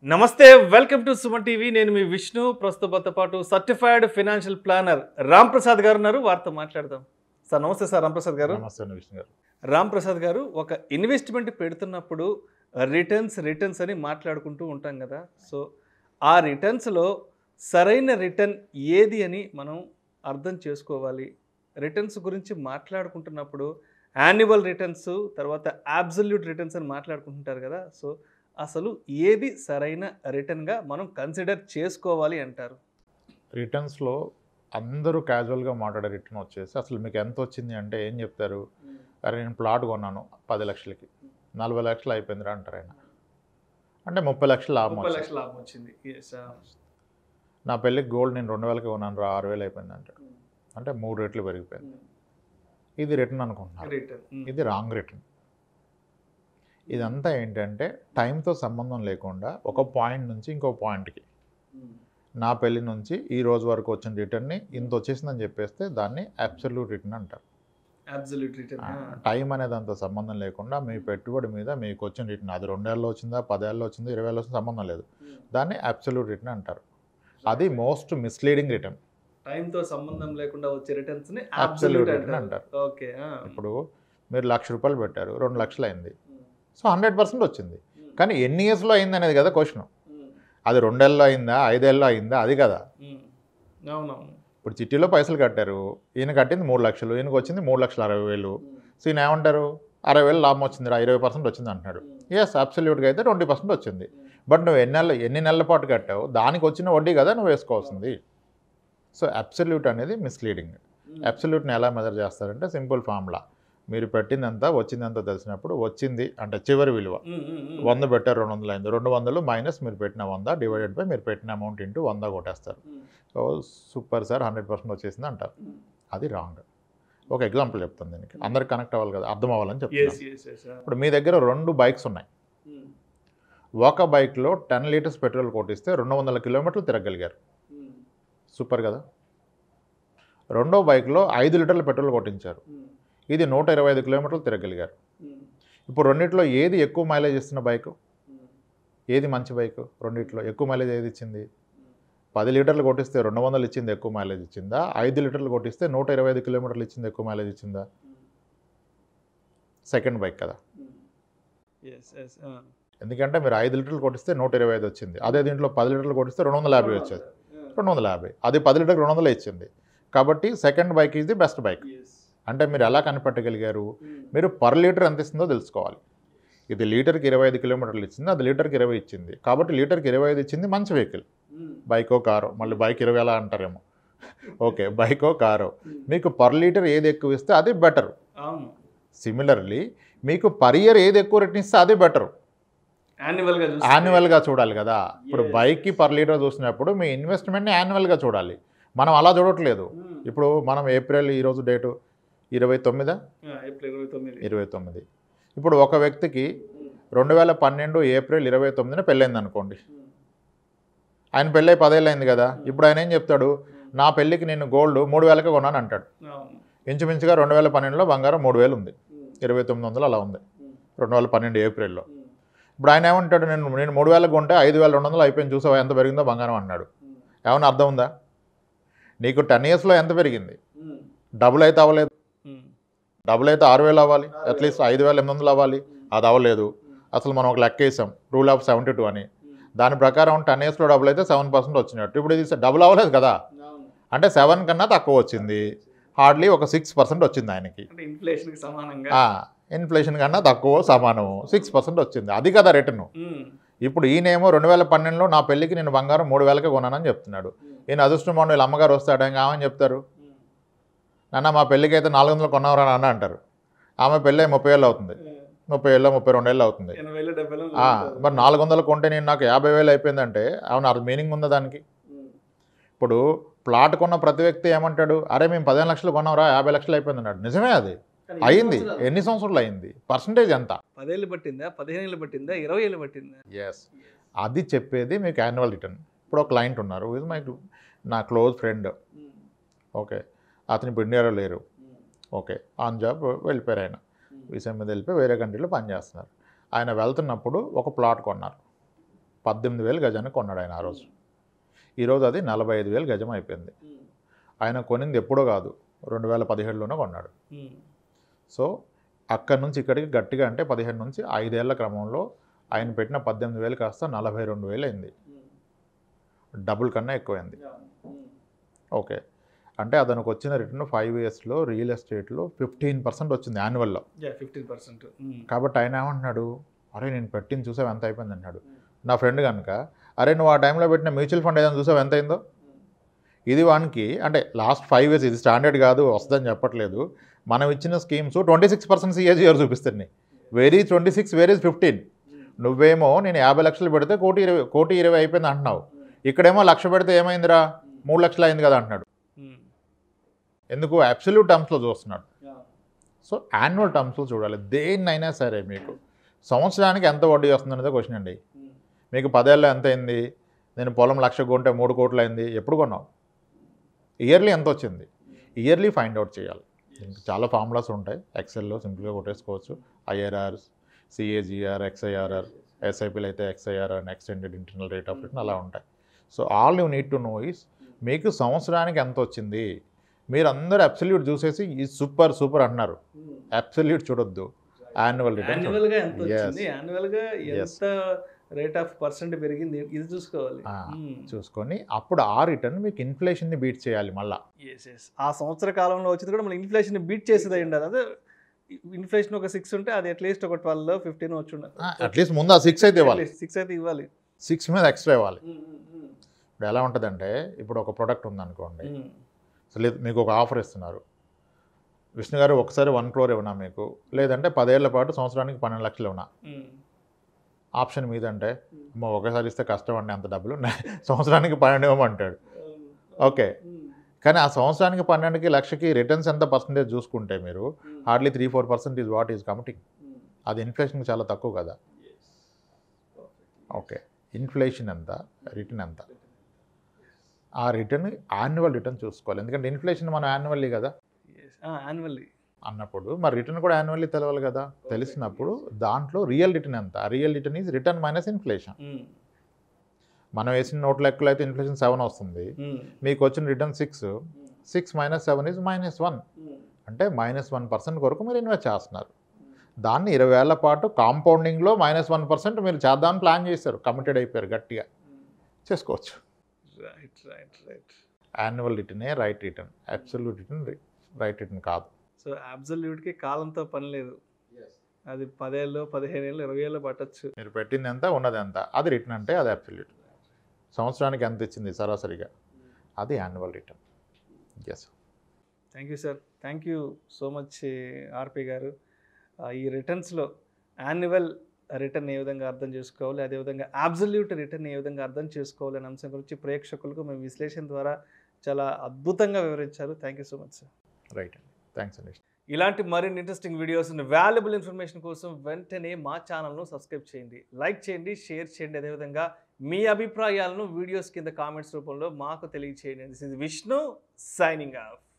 నమస్తే welcome to Suman TV నేను మీ విష్ణు ప్రస్తుతంతో పాటు certified financial planner Ram Prasad గారు ఉన్నారు వారితో మాట్లాడదాం సార్ నమస్తే సార్ రామ్ ప్రసాద్ గారు నమస్తే అండి విష్ణు గారు రామ్ ప్రసాద్ గారు ఒక ఇన్వెస్ట్మెంట్ పెడుతున్నప్పుడు రిటర్న్స్ రిటర్న్స్ అని మాట్లాడుకుంటూ ఉంటాం కదా సో ఆ రిటర్న్స్లో సరైన రిటర్న్ ఏది అని మనం అర్థం చేసుకోవాలి రిటర్న్స్ గురించి మాట్లాడుకుంటున్నప్పుడు యాన్యువల్ రిటర్న్స్ తర్వాత అబ్జల్యూట్ రిటర్న్స్ అని మాట్లాడుకుంటుంటారు కదా సో అసలు ఏది సరైన రిటర్న్గా మనం కన్సిడర్ చేసుకోవాలి అంటారు రిటర్న్స్లో అందరూ క్యాజువల్గా మాట్లాడే రిటర్న్ వచ్చేసి అసలు మీకు ఎంత వచ్చింది అంటే ఏం చెప్తారు అరే నేను ప్లాట్ కొన్నాను పది లక్షలకి నలభై లక్షలు అయిపోయిందిరా అంటారు ఆయన అంటే ముప్పై లక్షలు లాభం ముప్పై వచ్చింది. లక్షల లాభం వచ్చింది Yes, ah. నా పెళ్ళికి గోల్డ్ నేను రెండు వేలకి కొన్నాను రా ఆరు వేలు అయిపోయింది అంటాడు అంటే మూడు రెట్లు పెరిగిపోయింది ఇది రిటర్న్ అనుకుంటున్నారు రిటర్న్ Mm. ఇది రాంగ్ రిటర్న్ ఇదంతా ఏంటంటే టైంతో సంబంధం లేకుండా ఒక పాయింట్ నుంచి ఇంకో పాయింట్కి Mm. నా పెళ్లి నుంచి ఈ రోజు వరకు వచ్చిన రిటర్న్ని ఇంత వచ్చేసిందని చెప్పేస్తే దాన్ని అబ్సల్యూట్ రిటర్న్ అంటారు అబ్సల్యూట్ రిటర్న్ టైం అనేది అంత సంబంధం లేకుండా మీ పెట్టుబడి మీద మీకు వచ్చిన రిటర్న్ అది రెండేళ్ళు వచ్చిందా పదేళ్ళు వచ్చిందా ఇరవై ఏళ్ళు వచ్చిందా సంబంధం లేదు దాన్ని అబ్సల్యూట్ రిటర్న్ అంటారు అది మోస్ట్ మిస్లీడింగ్ రిటర్న్ టైం తో సంబంధం లేకుండా వచ్చే రిటర్న్స్ ని Absolute అబ్సల్యూట్ return అంటారు ఓకే ఇప్పుడు మీరు లక్ష రూపాయలు పెట్టారు రెండు లక్షలు అయింది సో హండ్రెడ్ పర్సెంట్ వచ్చింది కానీ ఎన్ని ఇయర్స్లో అయింది అనేది కదా క్వశ్చన్ అది రెండేళ్ళలో అయిందా ఐదేళ్ళలో అయిందా అది కదా అవునవును ఇప్పుడు చిట్టీలో పైసలు కట్టారు ఈయన కట్టింది మూడు లక్షలు ఈయనకు వచ్చింది మూడు లక్షల అరవై వేలు సో ఈయన ఏమంటారు అరవై వేలు లాభం వచ్చింది రా ఇరవై పర్సెంట్ వచ్చింది అంటున్నాడు ఎస్ అబ్సల్యూట్గా అయితే ట్వంటీ పర్సెంట్ వచ్చింది బట్ నువ్వు ఎన్ని నెలలు ఎన్ని నెలల పాటు కట్టావు దానికి వచ్చిన వడ్డీ కదా నువ్వు వేసుకోవాల్సింది సో అబ్సల్యూట్ అనేది మిస్లీడింగ్ అబ్సల్యూట్ని ఎలా మెజర్ చేస్తారంటే సింపుల్ ఫార్ములా మీరు పెట్టిందంతా వచ్చిందంతా తెలిసినప్పుడు వచ్చింది అంటే చివరి విలువ వంద పెట్టారు రెండు వందలు అయింది రెండు వందలు మైనస్ మీరు పెట్టిన వంద డివైడెడ్ బై మీరు పెట్టిన అమౌంట్ ఇంటూ వంద కొట్టేస్తారు so super sir hundred percent వచ్చేసింది అంటారు అది రాంగ్ ఒక ఎగ్జాంపుల్ చెప్తాను దీనికి అందరికి కనెక్ట్ అవ్వాలి కదా అర్థం అవ్వాలని చెప్తున్నాను ఇప్పుడు మీ దగ్గర రెండు బైక్స్ ఉన్నాయి ఒక బైక్లో టెన్ లీటర్స్ పెట్రోల్ కొట్టిస్తే రెండు వందల కిలోమీటర్లు తిరగలిగారు సూపర్ కదా రెండో బైక్లో ఐదు లీటర్ల పెట్రోల్ కొట్టించారు ఇది నూట ఇరవై ఐదు కిలోమీటర్లు తిరగలిగారు ఇప్పుడు రెండిట్లో ఏది ఎక్కువ మైలేజ్ ఇస్తున్న బైక్ ఏది మంచి బైక్ రెండిట్లో ఎక్కువ మైలేజ్ ఏది ఇచ్చింది పది లీటర్లు కొట్టిస్తే రెండు వందలు ఇచ్చింది ఎక్కువ మైలేజ్ ఇచ్చిందా ఐదు లీటర్లు కొట్టిస్తే నూట ఇరవై ఐదు కిలోమీటర్లు ఇచ్చింది ఎక్కువ మైలేజ్ ఇచ్చిందా సెకండ్ బైక్ కదా ఎందుకంటే మీరు ఐదు లీటర్లు కొట్టిస్తే నూట ఇరవై ఐదు వచ్చింది అదే దీంట్లో పది లీటర్లు కొట్టిస్తే రెండు వందల యాభై వచ్చేది రెండు వందల యాభై అది పది లీటర్కి రెండు వందలు ఇచ్చింది కాబట్టి second bike is the best bike అంటే మీరు ఎలా కనిపెట్టగలిగారు మీరు పర్ లీటర్ ఎంత ఇస్తుందో తెలుసుకోవాలి ఇది లీటర్కి ఇరవై ఐదు కిలోమీటర్లు ఇచ్చింది అది లీటర్కి ఇరవై ఇచ్చింది కాబట్టి లీటర్కి ఇరవై ఐదు ఇచ్చింది మంచి వెహికల్ బైకో కారో మళ్ళీ బైక్ ఇరవై ఎలా అంటారేమో ఓకే బైకో కారో మీకు పర్ లీటర్ ఏది ఎక్కువ ఇస్తే అది బెటర్ అవును సిమిలర్లీ మీకు పర్ ఇయర్ ఏది ఎక్కువ రిటర్న్ ఇస్తే అది బెటర్ యాన్యువల్ గా చూస్తే- యాన్యువల్గా చూడాలి కదా ఇప్పుడు Yes. బైక్కి పర్ లీటర్ చూసినప్పుడు మీ ఇన్వెస్ట్మెంట్ని యాన్యువల్గా చూడాలి మనం అలా చూడట్లేదు Mm. ఇప్పుడు మనం ఏప్రిల్ ఈరోజు డేటు ఇరవై తొమ్మిదా ఆ, ఏప్రిల్ ఇరవై తొమ్మిది ఇరవై తొమ్మిది ఇప్పుడు ఒక వ్యక్తికి రెండు వేల పన్నెండు ఏప్రిల్ ఇరవై తొమ్మిదిన పెళ్ళైంది అనుకోండి ఆయన పెళ్ళై పదేళ్ళు అయింది కదా ఇప్పుడు ఆయన ఏం చెప్తాడు నా పెళ్ళికి నేను గోల్డ్ మూడు వేలకే కొన్నాను అంటాడు అవును ఇంచుమించుగా రెండు వేల పన్నెండులో బంగారం మూడు వేలు ఉంది ఇరవై తొమ్మిది వందలు అలా ఉంది రెండు వేల పన్నెండు ఏప్రిల్లో ఇప్పుడు ఆయన ఏమంటాడు నేను నేను మూడు వేలకు కొంటే ఐదు వేల రెండు వందలు అయిపోయింది చూసావా ఎంత పెరిగిందో బంగారం అన్నాడు ఏమన్నా అర్థం ఉందా నీకు టెన్ ఇయర్స్లో ఎంత పెరిగింది డబుల్ అయితే అవ్వలేదు డబుల్ అయితే ఆరు వేలు అవ్వాలి అట్లీస్ట్ ఐదు వేల ఎనిమిది వందలు అవ్వాలి అది అవ్వలేదు అసలు మనం ఒక లెక్క వేసాం రూల్ ఆఫ్ సెవెంటీ టూ అని దాని ప్రకారం టెన్ ఇయర్స్లో డబుల్ అయితే సెవెన్ పర్సెంట్ వచ్చినట్టు ఇప్పుడు ఇది డబుల్ అవ్వలేదు కదా అంటే సెవెన్ కన్నా తక్కువ వచ్చింది హార్డ్లీ ఒక సిక్స్ పర్సెంట్ వచ్చింది ఆయనకి అంటే ఇన్ఫ్లేషన్ కి సమానంగా ఇన్ఫ్లేషన్ కన్నా తక్కువ సమానం సిక్స్ పర్సెంట్ వచ్చింది అది కదా రిటర్న్ ఉమ్. ఇప్పుడు ఈయనేమో రెండు వేల పన్నెండులో నా పెళ్ళికి నేను బంగారం మూడు వేలకే కొన్నానని చెప్తున్నాడు ఈయన అదృష్టం వీళ్ళ అమ్మగారు వస్తాడు ఇంకా ఆమెని చెప్తారు నాన్న మా పెళ్ళికి అయితే నాలుగు వందలు కొన్నావురా నాన్న అంటారు ఆమె పెళ్ళి ముప్పై ఏళ్ళు అవుతుంది ముప్పై ఏళ్ళు ముప్పై రెండు ఏళ్ళు అవుతుంది ఎనభై వేలు డెబ్బై వేలు ఆ, మరి నాలుగు వందలు కొంటే నేను నాకు యాభై వేలు అయిపోయిందంటే అవును అది మీనింగ్ ఉందా దానికి ఉమ్. ఇప్పుడు ప్లాట్ కొన్న ప్రతి వ్యక్తి ఏమంటాడు అరే మేము పదిహేను లక్షలు కొన్నాంరా యాభై లక్షలు అయిపోయింది అన్నాడు నిజమే అది కానీ అయింది ఎన్ని సంవత్సరాలు? ఎన్ని సంవత్సరాలు అయింది పర్సంటేజ్ ఎంత పదేళ్ళు పట్టిందా పదిహేను ఏళ్ళు పట్టిందా ఇరవై ఏళ్ళు పట్టిందా ఎస్ అది చెప్పేది మీకు యాన్యువల్ రిటర్న్ ఇప్పుడు ఒక క్లయింట్ ఉన్నారు ఇది మై నా క్లోజ్ ఫ్రెండ్ ఉమ్. ఓకే అతను ఇప్పుడు ఇండియాలో లేరు ఉమ్. ఓకే ఆన్ జాబ్ వెళ్ళిపోయారు ఆయన విషయం మీద వెళ్ళిపోయి వేరే కంట్రీలో పనిచేస్తున్నారు ఆయన వెళ్తున్నప్పుడు ఒక ప్లాట్ కొన్నారు పద్దెనిమిది వేలు గజాన్ని కొన్నాడు ఆయన ఆ రోజు ఈరోజు అది నలభై ఐదు వేలు గజం అయిపోయింది ఆయన కొనింది ఎప్పుడో కాదు రెండు వేల పదిహేడులోనే కొన్నాడు సో అక్కడి నుంచి ఇక్కడికి గట్టిగా అంటే పదిహేడు నుంచి ఐదేళ్ల క్రమంలో ఆయన పెట్టిన పద్దెనిమిది వేలు కాస్త నలభై రెండు వేలు అయింది డబుల్ కన్నా ఎక్కువైంది ఓకే అంటే అతనికి వచ్చిన రిటర్న్ ఫైవ్ ఇయర్స్లో రియల్ ఎస్టేట్లో ఫిఫ్టీన్ పర్సెంట్ వచ్చింది యాన్యువల్లో ఫిఫ్టీన్ పర్సెంట్ కాబట్టి ఆయన ఏమంటున్నాడు అరే నేను పెట్టింది చూసావు ఎంత అయిపోయింది అన్నాడు నా ఫ్రెండ్ కనుక అరే నువ్వు ఆ టైంలో పెట్టిన మ్యూచువల్ ఫండ్ ఏదైనా చూసావు ఎంత అయిందో ఇది వానికి అంటే లాస్ట్ ఫైవ్ ఇయర్స్ ఇది స్టాండర్డ్ కాదు వస్తుందని చెప్పట్లేదు మనం ఇచ్చిన schemes twenty six percent CAGR చూపిస్తున్నాయి very twenty six very fifteen నువ్వేమో నేను యాభై లక్షలు పెడితే కోటి ఇరవై కోటి ఇరవై అయిపోయింది అంటున్నావు ఇక్కడేమో లక్ష పెడితే ఏమైందిరా మూడు లక్షలు అయింది కదా అంటున్నాడు ఎందుకు అబ్సల్యూట్ టర్మ్స్లో చూస్తున్నాడు సో యాన్యువల్ టర్మ్స్లో చూడాలి దేన్నైనా సరే మీకు సంవత్సరానికి ఎంత వడ్డీ వస్తుంది అనేది క్వశ్చన్ అండి మీకు పదేళ్ళలో ఎంత అయింది నేను పొలం లక్ష కొంటే మూడు కోట్లు అయింది ఎప్పుడు కొన్నావు ఇయర్లీ ఎంత వచ్చింది ఇయర్లీ ఫైండ్ అవుట్ చేయాలి దీనికి చాలా ఫార్ములాస్ ఉంటాయి ఎక్సెల్లో సింపుల్గా కొట్టేసుకోవచ్చు ఐఆర్ఆర్ సిఏజిఆర్ ఎక్స్ఐఆర్ఆర్ ఎస్ఐపీలు అయితే XIR and extended internal rate of return అలా ఉంటాయి so all you need to know is మీకు సంవత్సరానికి ఎంత వచ్చింది మీరు అందరూ అబ్సల్యూట్ చూసేసి ఈ సూపర్ సూపర్ అంటున్నారు అబ్సల్యూట్ చూడొద్దు యాన్యువల్ రిటర్న్ యాన్యువల్ గా ఎంత Yes. వచ్చింది యాన్యువల్ గా Yes. ఎంత రేట్ ఆఫ్ పర్సెంట్ పెరిగింది ఇది చూసుకోవాలి ఆ, చూసుకొని అప్పుడు ఆ రిటర్న్ మీకు ఇన్ఫ్లేషన్ని బీట్ చేయాలి మళ్ళా ఎస్ ఎస్ ఆ సంవత్సర కాలంలో వచ్చింది కూడా మళ్ళీ ఇన్ఫ్లేషన్ బీట్ చేసేది అయ్యి ఉండాలి అదే ఇన్ఫ్లేషన్ ఒక సిక్స్ ఉంటే అది అట్లీస్ట్ ఒక ట్వెల్వ్ ఫిఫ్టీన్ వచ్చి ఉండాలి అట్లీస్ట్ ముందు ఆ సిక్స్ అయితే ఇవ్వాలి సిక్స్ అయితే ఇవ్వాలి సిక్స్ మీద ఎక్స్ట్రా ఇవ్వాలి ఇప్పుడు ఎలా ఉంటుందంటే ఇప్పుడు ఒక ప్రోడక్ట్ ఉందనుకోండి సో లేదు మీకు ఒక ఆఫర్ ఇస్తున్నారు విష్ణు గారు ఒకసారి వన్ క్రోర్ ఇవ్వనా మీకు లేదంటే పదేళ్ల పాటు సంవత్సరానికి పన్నెండు లక్షలు ఇవ్వనా ఆప్షన్ మీద అంటే అమ్మ ఒకసారి ఇస్తే కష్టం అండి అంత డబ్బులు నే- సంవత్సరానికి పన్నెండు ఇవ్వమంటాడు ఓకే కానీ ఆ సంవత్సరానికి పన్నెండుకి లక్షకి రిటర్న్స్ ఎంత పర్సంటేజ్ చూసుకుంటే మీరు hardly three four percent is what is committing అది ఇన్ఫ్లేషన్కి చాలా తక్కువ కదా ఓకే ఇన్ఫ్లేషన్ ఎంత రిటర్న్ ఎంత ఆ రిటర్న్ యాన్యువల్ రిటర్న్ చూసుకోవాలి ఎందుకంటే ఇన్ఫ్లేషన్ మనం యాన్యువల్లీ కదా యాన్యువల్లీ అన్నప్పుడు మరి రిటర్న్ కూడా యాన్యువల్లీ తెలవాలి కదా తెలిసినప్పుడు దాంట్లో రియల్ రిటర్న్ ఎంత real return is return minus inflation మనం వేసిన నోట్ లెక్కలు అయితే ఇన్ఫ్లేషన్ సెవెన్ వస్తుంది మీకు వచ్చిన return six six minus seven is minus one అంటే మైనస్ వన్ పర్సెంట్ కొరకు మీరు ఇన్వెస్ట్ చేస్తున్నారు దాన్ని ఇరవై ఏళ్ల పాటు కాంపౌండింగ్లో మైనస్ వన్ పర్సెంట్ మీరు చేద్దామని ప్లాన్ చేశారు కమిటెడ్ అయిపోయారు గట్టిగా చేసుకోవచ్చు రైట్ రైట్ రైట్ యాన్యువల్ రిటర్నే right return absolute return right return కాదు సో అబ్జల్యూట్కి కాలంతో పని లేదు అది పదేళ్ళు పదిహేను ఏళ్ళు ఇరవై ఏళ్ళు పట్టచ్చు మీరు పెట్టింది ఎంత ఉన్నది ఎంత అది రిటర్న్ అంటే అది అబ్సల్యూట్ సంవత్సరానికి ఎంత ఇచ్చింది సరాసరిగా అది annual return yes thank you sir thank you so much RP గారు ఆ, ఈ రిటర్న్స్లో యాన్యువల్ రిటర్న్ ఏ విధంగా అర్థం చేసుకోవాలి అదేవిధంగా అబ్జల్యూట్ రిటర్న్ ఏ విధంగా అర్థం చేసుకోవాలి అనే అంశం గురించి ప్రేక్షకులకు మేము విశ్లేషణ ద్వారా చాలా అద్భుతంగా వివరించారు thank you so much sir right అండి థ్యాంక్స్ అండి ఇలాంటి మరిన్ని ఇంట్రెస్టింగ్ వీడియోస్ వాల్యుబుల్ ఇన్ఫర్మేషన్ కోసం వెంటనే మా ఛానల్ను సబ్స్క్రైబ్ చేయండి లైక్ చేయండి షేర్ చేయండి అదేవిధంగా మీ అభిప్రాయాలను వీడియోస్ కింద కామెంట్స్ రూపంలో మాకు తెలియచేయండి this is Vishnu signing of